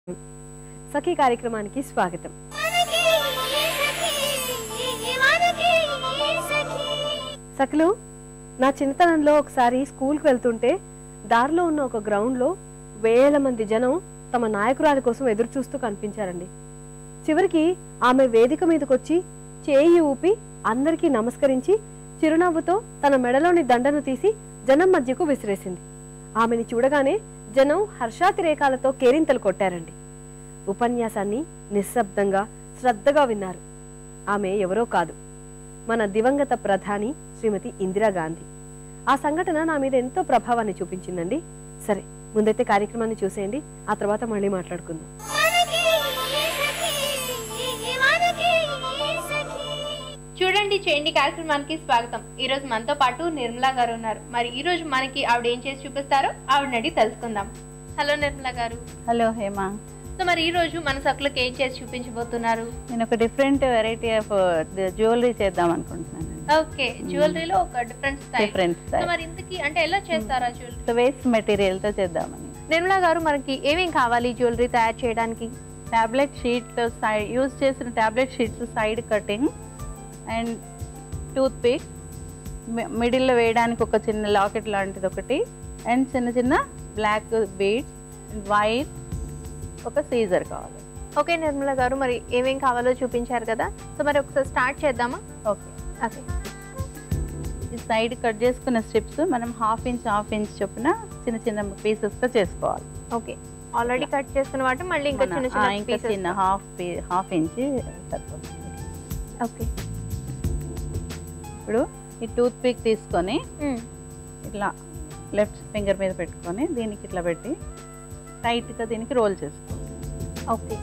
సఖీ కార్యక్రమానికి స్వాగతం సఖలు నా చిన్నతనంలో ఒకసారి స్కూల్కి వెళ్తుంటే దారిలో ఉన్న ఒక గ్రౌండ్లో వేల మంది జనం తమ నాయకురాలి కోసం ఎదురు చూస్తూ కనిపించారండి చివరికి ఆమె వేదిక మీదకొచ్చి చేయి ఊపి అందరికీ నమస్కరించి చిరునవ్వుతో తన మెడలోని దండను తీసి జనం మధ్యకు విసిరేసింది ఆమెని చూడగానే జనం హర్షాతిరేకాలతో కేరింతలు కొట్టారండి ఉపన్యాసాన్ని నిశ్శబ్దంగా శ్రద్ధగా విన్నారు ఆమె ఎవరో కాదు మన దివంగత ప్రధాని శ్రీమతి ఇందిరాగాంధీ ఆ సంఘటన నా మీద ఎంతో ప్రభావాన్ని చూపించిందండి సరే ముందైతే కార్యక్రమాన్ని చూసేయండి ఆ తర్వాత మళ్ళీ మాట్లాడుకుందాం చూడండి చేయండి కార్యక్రమానికి స్వాగతం ఈ రోజు మనతో పాటు నిర్మలా గారు ఉన్నారు మరి ఈ రోజు మనకి ఆవిడ ఏం చేసి చూపిస్తారో ఆవిడని అడిగి తెలుసుకుందాం హలో నిర్మలా గారు హలో హేమ సో మరి ఈ రోజు మన సకులకు ఏం చేసి చూపించబోతున్నారు నేను ఒక డిఫరెంట్ వెరైటీ ఆఫ్ జ్యువెలరీ చేద్దాం అనుకుంటున్నాను ఓకే జ్యువెలరీలో ఒక డిఫరెంట్ స్టైల్ డిఫరెంట్ సో మరి ఇంతకి అంటే ఎలా చేస్తారా జ్యువెలరీ వేస్ట్ మెటీరియల్ తో చేద్దామని నిర్మలా గారు మనకి ఏమేం కావాలి జ్యువెలరీ తయారు చేయడానికి టాబ్లెట్ షీట్ సైడ్ యూజ్ చేసిన tablet sheets side cutting and toothpick మిడిల్లో వేయడానికి ఒక చిన్న లాకెట్ లాంటిది ఒకటి అండ్ చిన్న చిన్న బ్లాక్ బీడ్స్ వైర్ ఒక సీజర్ కావాలి ఓకే నిర్మలా గారు మరి ఏమేం కావాలో చూపించారు కదా సో మరి ఒకసారి స్టార్ట్ చేద్దామా ఓకే ఓకే ఈ సైడ్ కట్ చేసుకున్న స్ట్రిప్స్ మనం హాఫ్ ఇంచ్ హాఫ్ ఇంచ్ చొప్పున చిన్న చిన్న పీసెస్గా చేసుకోవాలి ఓకే ఆల్రెడీ కట్ చేసుకున్న వాటి మళ్ళీ ఇంకా మన- చిన్న ఆ, చిన్న ఇంకా చిన్న పీసెస్ హాఫ్ హాఫ్ ఇంచ్ సరిపోతుంది ఓకే ఇప్పుడు ఈ టూత్ పిక్ తీసుకొని ఇట్లా లెఫ్ట్ ఫింగర్ మీద పెట్టుకొని దీనికి ఇట్లా పెట్టి టైట్గా దీనికి రోల్ చేసుకోవాలి ఓకే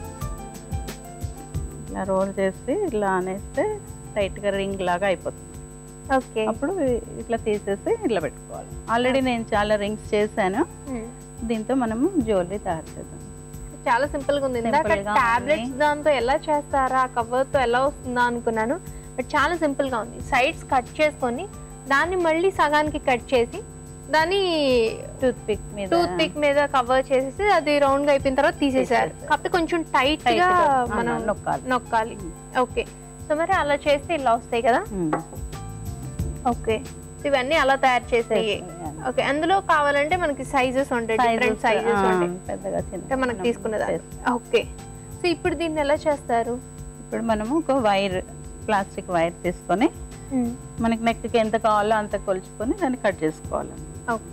ఇట్లా రోల్ చేసి ఇట్లా అనేస్తే టైట్గా రింగ్ లాగా అయిపోతుంది ఓకే అప్పుడు ఇట్లా తీసేసి ఇట్లా పెట్టుకోవాలి ఆల్రెడీ నేను చాలా రింగ్స్ చేశాను దీంతో మనము జ్యువెలరీ తయారు చేద్దాం చాలా సింపుల్ గా ఉంది ఇందాక Simple గా టాబ్లెట్స్ ఉంది. దాంతో ఎలా చేస్తారా కవర్ తో ఎలా వస్తుందా అనుకున్నాను బట్ చాలా సింపుల్ గా ఉంది సైడ్స్ కట్ చేసుకొని దాన్ని మళ్ళీ సగానికి కట్ చేసి దాన్ని టూత్ పిక్ మీద టూత్ పిక్ మీద కవర్ చేసేసి అది రౌండ్ గా అయిపోయిన తర్వాత తీసేసారు తీసేసారు. కాకపోతే కొంచెం టైట్ Tight గా గా, మనం ఆ, నొక్కాలి. నొక్కాలి ఓకే సో మరి అలా చేస్తే ఇలా వస్తాయి కదా ఉమ్. ఓకే ఇవన్నీ అలా తయారు చేస్తాయి చేస్తాయి. ఓకే అందులో కావాలంటే మనకి సైజెస్ ఉంటాయి డిఫరెంట్ Sizes, సైజెస్ ఆ, ఉంటాయి పెద్దగా చిన్న అంటే మనకు మనం తీసుకున్నదా చేస్తాం. ఓకే సో ఇప్పుడు దీన్ని ఎలా చేస్తారు ఇప్పుడు మనము ఒక వైర్ ప్లాస్టిక్ వైర్ తీసుకొని మనకి నెక్ కి ఎంత కావాలో అంత కొలుచుకొని దాన్ని కట్ చేసుకోవాలి ఓకే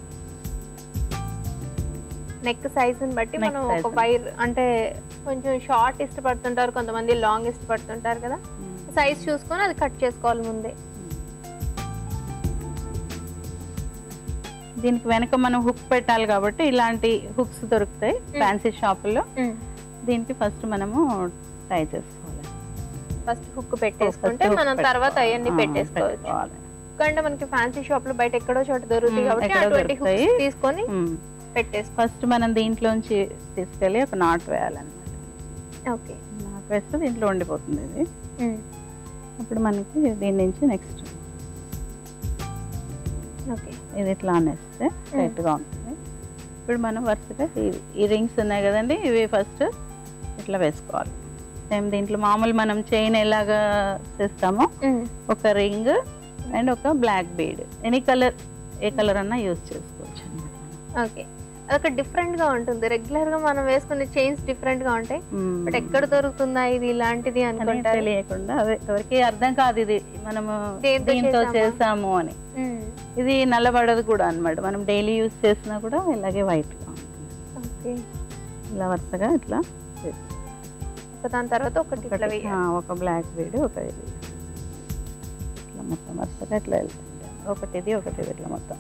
నెక్ సైజ్ బట్టి Neck మనం size ఒక ని. వైర్ అంటే కొంచెం షార్ట్ ఇష్టపడుతుంటారు కొంతమంది లాంగ్ ఇష్టపడుతుంటారు కదా సైజ్ చూసుకొని అది కట్ చేసుకోవాలి ముందే దీనికి వెనక మనం హుక్ పెట్టాలి కాబట్టి ఇలాంటి హుక్స్ దొరుకుతాయి ఫ్యాన్సీ షాపుల్లో దీనికి ఫస్ట్ మనము టై చేసుకోవాలి ఫస్ట్ హుక్ పెట్టేసుకుంటే First hook మనం తర్వాత పెట్టుకోవాలి. అవన్నీ ఆ, పెట్టేసుకోవచ్చు పెట్టుకోవాలి. ఎందుకంటే మనకి ఫ్యాన్సీ షాప్ లో బయట ఎక్కడో చోట దొరుకుతాయి మ్మ్, కాబట్టి ఎక్కడో అటువంటి దొరుకుతాయి. హుక్స్ తీసుకొని ఉమ్. పెట్టేసుకో ఫస్ట్ మనం దీంట్లోంచి తీసుకెళ్ళి ఒక నాట్ వేయాలన్నమాట ఓకే నాట్ వేస్తే దీంట్లో ఉండిపోతుంది ఇది అప్పుడు మనకి దీని నుంచి నెక్స్ట్ ఓకే ఇది ఇట్లా అనేస్తే టైట్గా ఉంటుంది ఇప్పుడు మనం వరుసగా ఈ- ఈ రింగ్స్ ఉన్నాయి కదండి ఇవి ఫస్ట్ ఇట్లా వేసుకోవాలి సేమ్ దీంట్లో మామూలు మనం చైన్ ఎలాగా చేస్తామో ఒక రింగ్ అండ్ ఒక బ్లాక్ బీడ్ ఎనీ కలర్ ఏ కలర్ అన్నా యూజ్ చేసుకోవచ్చు అన్నమాట ఓకే అదొక డిఫరెంట్ గా ఉంటుంది రెగ్యులర్ గా మనం వేసుకునే చైన్స్ డిఫరెంట్ గా ఉంటాయి మ్మ్. బట్ ఎక్కడ దొరుకుతుందా ఇది ఇలాంటిది అని అనుకుంటారు తెలియకుండా అదే ఎవరికి అర్థం కాదు ఇది మనము దేంతో దీంతో చేసామా? చేసాము అని మ్మ్. ఇది నల్లబడదు కూడా అన్నమాట మనం డైలీ యూజ్ చేసినా కూడా ఇలాగే వైట్గా ఉంటుంది ఓకే ఇలా వరుసగా ఇట్లా వేసుకోవాలి. ఒక దాని తర్వాత ఒకటి ఇట్లా ఒకటి, వేయాలి ఆ, ఒక బ్లాక్ బీడ్ ఒక ఇది ఇట్లా మొత్తం వరుసగా ఇట్లా వెళ్తుంది ఒకటి ఇది ఒకటి ఇది ఇట్లా మొత్తం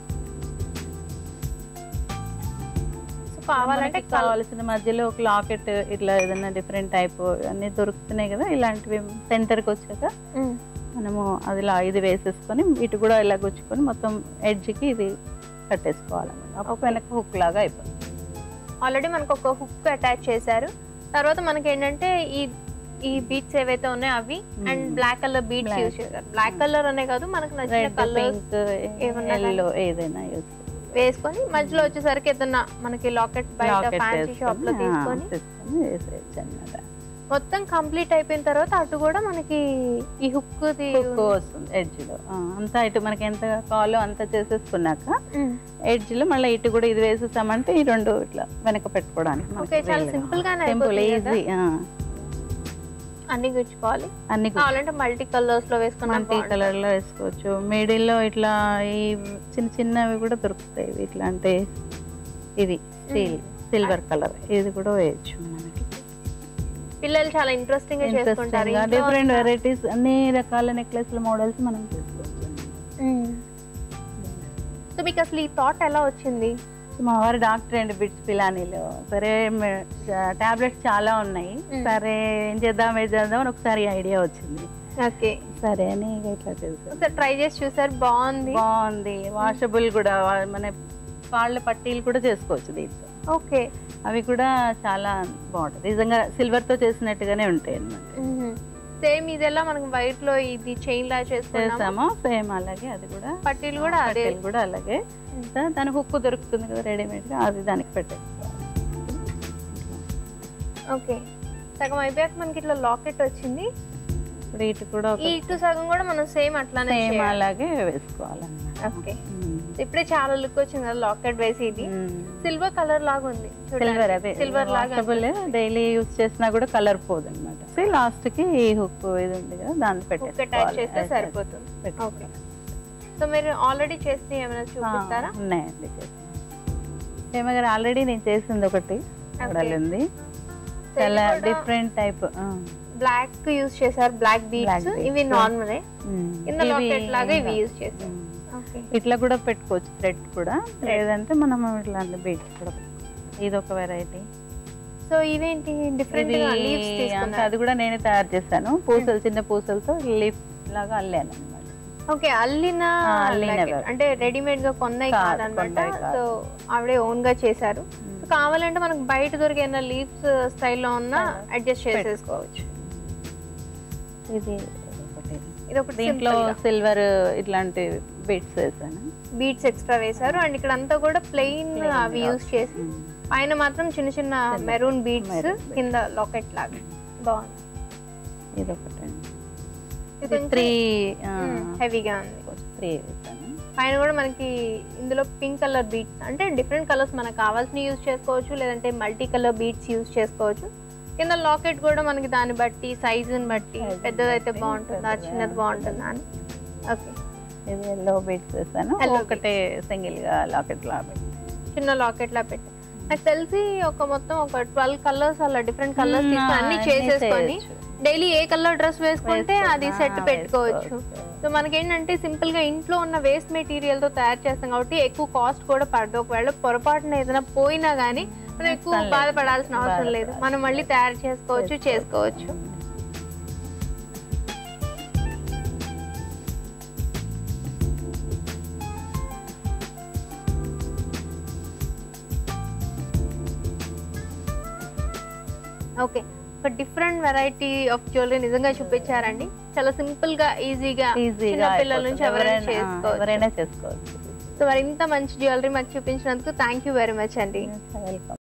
సో కావాలంటే మనకి కావాల్సిన మధ్యలో ఒక లాకెట్ ఇట్లా ఏదైనా డిఫరెంట్ టైప్ అన్ని దొరుకుతున్నాయి కదా ఇలాంటివి సెంటర్కి వచ్చాక మ్మ్. మనము అది ఇలా ఇది వేసేసుకొని ఇటు కూడా ఇలా గుచ్చుకొని మొత్తం ఎడ్జ్కి ఇది కట్టేసుకోవాలన్నమాట అప్పుడు వెనక హుక్ లాగా అయిపోతుంది ఆల్రెడీ మనకు ఒక హుక్ అటాచ్ చేశారు తర్వాత మనకి ఏంటంటే ఈ ఈ బీట్స్ ఏవైతే ఉన్నాయో అవి and Hmm. Black colour beads Black. Use చేశారు బ్లాక్ కలర్ అనే కాదు మనకు నచ్చిన రెడ్ కలర్స్ పింక్ ఏమన్నా ఎల్లో ఏదైనా యూజ్ వేసుకొని మధ్యలో వచ్చేసరికి ఏదన్నా మనకి లాకెట్ బయట లాకెట్ ఫ్యాన్సీ షాప్ లో వేసుకొని, ఆ, తీసుకొని తీసుకొని వేసేయచ్చు అన్నమాట మొత్తం కంప్లీట్ అయిపోయిన తర్వాత అటు కూడా మనకి ఈ హుక్ హుక్ వస్తుంది ఎడ్జ్ లో ఆ, అంతా ఇటు మనకి ఎంత కావాలో అంత చేసేసుకున్నాక ఎడ్జ్ లో మళ్ళీ ఇటు కూడా ఇది వేసేసామంటే ఈ రెండు ఇట్లా వెనక పెట్టుకోవడానికి ఓకే చాలా సింపుల్ గానే సింపుల్ అయిపోతుంది ఈజీ కదా. అన్ని గుచ్చుకోవాలి అన్ని కావాలంటే మల్టీ కలర్స్ లో వేసుకున్నాం మల్టీ కలర్ లో వేసుకోవచ్చు మిడిల్ లో ఇట్లా ఈ చిన్న చిన్నవి కూడా దొరుకుతాయి ఇవి ఇట్లా అంటే ఇది స్టీల్ సిల్వర్ కలర్ ఇది కూడా వేయచ్చు మనకి పిల్లలు చాలా ఇంట్రెస్టింగ్ గా చేసుకుంటారు ఇంట్రెస్టింగ్ ఇంట్లో డిఫరెంట్ ఉన్న- వెరైటీస్ అన్ని రకాల నెక్లెస్ల మోడల్స్ మనం చేసుకోవచ్చు మ్మ్. సో మీకు అసలు ఈ థాట్ ఎలా వచ్చింది సో మా వారు డాక్టర్ అండి బిట్స్ పిలానీలో సరే టాబ్లెట్స్ చాలా ఉన్నాయి మ్మ్. సరే ఏం చేద్దాం ఏం చేద్దాం అని ఒకసారి ఐడియా వచ్చింది ఓకే సరే అని ఇక ఇట్లా చేసాం ఒకసారి ట్రై చేసి చూసారు బాగుంది బాగుంది వాషబుల్ కూడా వా- మన కాళ్ళ పట్టీలు కూడా చేసుకోవచ్చు దీంతో ఓకే అవి కూడా చాలా బాగుంటుంది నిజంగా సిల్వర్ తో చేసినట్టుగానే ఉంటాయి అన్నమాట సేమ్ ఇదెలా మనకి వైట్ లో ఇది చైన్ లా చేసుకున్నాము చేసాము సేమ్ అలాగే అది కూడా పట్టీలు కూడా అదే పట్టీలు కూడా అలాగే మ్మ్. సో దాని హుక్కు దొరుకుతుంది కదా రెడీమేడ్ గా అది దానికి పెట్టేసుకోవాలి ఓకే సగం అయిపోయాక మనకి ఇట్లా లాకెట్ వచ్చింది ఇప్పుడు ఇటు కూడా ఈ ఇటు సగం కూడా మనం సేమ్ అట్లానే సేమ్ చేయాలి. అలాగే వేసుకోవాలన్నమాట ఓకే మ్మ్. ఇప్పుడే చాలా లుక్ వచ్చింది కదా లాకెట్ వేసి ఇది మ్మ్. సిల్వర్ కలర్ లాగా ఉంది సిల్వర్ అదే సిల్వర్ లాగా డైలీ యూజ్ చేసినా కూడా కలర్ పోదు అనమాట లాస్ట్ కి ఈ హుక్ ఇది ఉంది కదా దాన్ని ఒక్క అటాచ్ పెట్టేసుకోవాలి చేస్తే సరిపోతుంది పెట్టుకోవాలి. ఓకే సో మీరు ఆల్రెడీ చేస్తే ఏమైనా చూపిస్తారా ఆ, ఉన్నాయండి చేసినాం. హేమ గారు ఆల్రెడీ నేను చేసింది ఒకటి ఉంది So, చాలా ఇది కూడా డిఫరెంట్ టైప్ బ్లాక్ యూజ్ చేశారు బ్లాక్ బీడ్స్ beads. ఇవి నార్మలే కింద లాకెట్ లాగా ఇవి యూజ్ చేశారు ఓకే ఇట్లా కూడా పెట్టుకోవచ్చు థ్రెడ్ కూడా లేదంటే మనం ఇట్లాంటి బీడ్స్ కూడా పెట్టుకోవచ్చు. ఇది ఒక వెరైటీ సో ఇవేంటి డిఫరెంట్ ఇది గా లీవ్స్ అంటే తీసుకున్నారు అది కూడా నేనే తయారు చేశాను పూసలు చిన్న పూసలతో లీఫ్ లాగా అల్లాను అనమాట ఓకే అల్లిన ఆ, అల్లినవి. like అంటే రెడీమేడ్ గా కొన్నాయి కాదు, కాదనమాట కొన్నవి కాదు. సో ఆవిడే ఓన్ గా చేశారు సో కావాలంటే మనకు బయట దొరికే లీవ్స్ స్టైల్లో ఉన్న అడ్జస్ట్ చేసేసుకోవచ్చు ఇది ఒకటి ఇది ఒకటి దీంట్లో సిల్వర్ ఇట్లాంటి బీడ్స్ వేసాను బీట్స్ ఎక్స్ట్రా వేశారు అండ్ ఇక్కడ అంతా కూడా ప్లెయిన్ అవి యూజ్ చేసి పైన మాత్రం చిన్న చిన్న మెరూన్ బీట్స్ Maroon beads. కింద లాకెట్ లాగా బాగుంది ఇది ఒకటి ఇది ఇది త్రీ హెవీగా ఉంది త్రీ వేసాను పైన కూడా మనకి ఇందులో పింక్ కలర్ బీట్స్ అంటే డిఫరెంట్ కలర్స్ మనకు కావాల్సిన యూజ్ చేసుకోవచ్చు లేదంటే మల్టీ కలర్ బీట్స్ యూజ్ చేసుకోవచ్చు కింద లాకెట్ కూడా మనకి దాన్ని బట్టి సైజుని బట్టి Size ని పెద్దదైతే బట్టి, బాగుంటుందా పెద్దదా? చిన్నది బాగుంటుందా అని ఓకే ఇది ఎల్లో బీడ్స్ వేసాను Yellow ఒకటే సింగిల్ గా లాకెట్ లా పెట్టి చిన్న లాకెట్ లా పెట్టి నాకు తెలిసి ఒక మొత్తం ఒక ట్వెల్వ్ కలర్స్ అలా డిఫరెంట్ కలర్స్ Hmm, తీసుకొని అన్ని అన్ని చేసేసుకొని చేయొచ్చు. డైలీ ఏ కలర్ డ్రెస్ వేసుకుంటే వేసుకో- అది ఆ, సెట్ పెట్టుకోవచ్చు వేసుకోవచ్చు. సో మనకేంటంటే సింపుల్ గా ఇంట్లో ఉన్న వేస్ట్ మెటీరియల్ తో తయారు చేస్తాం కాబట్టి ఎక్కువ కాస్ట్ కూడా పడదు ఒకవేళ పొరపాటున ఏదైనా పోయినా గానీ మనం ఎక్కువ నష్టం లేదు. బాధపడాల్సిన అవసరం లేదు బాధపడాల్సిన మనం మళ్ళీ తయారు చేసుకోవచ్చు చేసుకోవచ్చు ఓకే ఒక డిఫరెంట్ వెరైటీ ఆఫ్ జ్యువెలరీ నిజంగా చూపించారండి చాలా సింపుల్ గా ఈజీగా ఈజీగా చిన్న పిల్లల నుంచి ఎవరైనా ఎవరైనా చేసుకోవచ్చు ఎవరైనా చేసుకోవచ్చు సో మరి ఇంత మంచి జ్యువెలరీ మాకు చూపించినందుకు థ్యాంక్ యూ వెరీ మచ్ అండి వెల్కమ్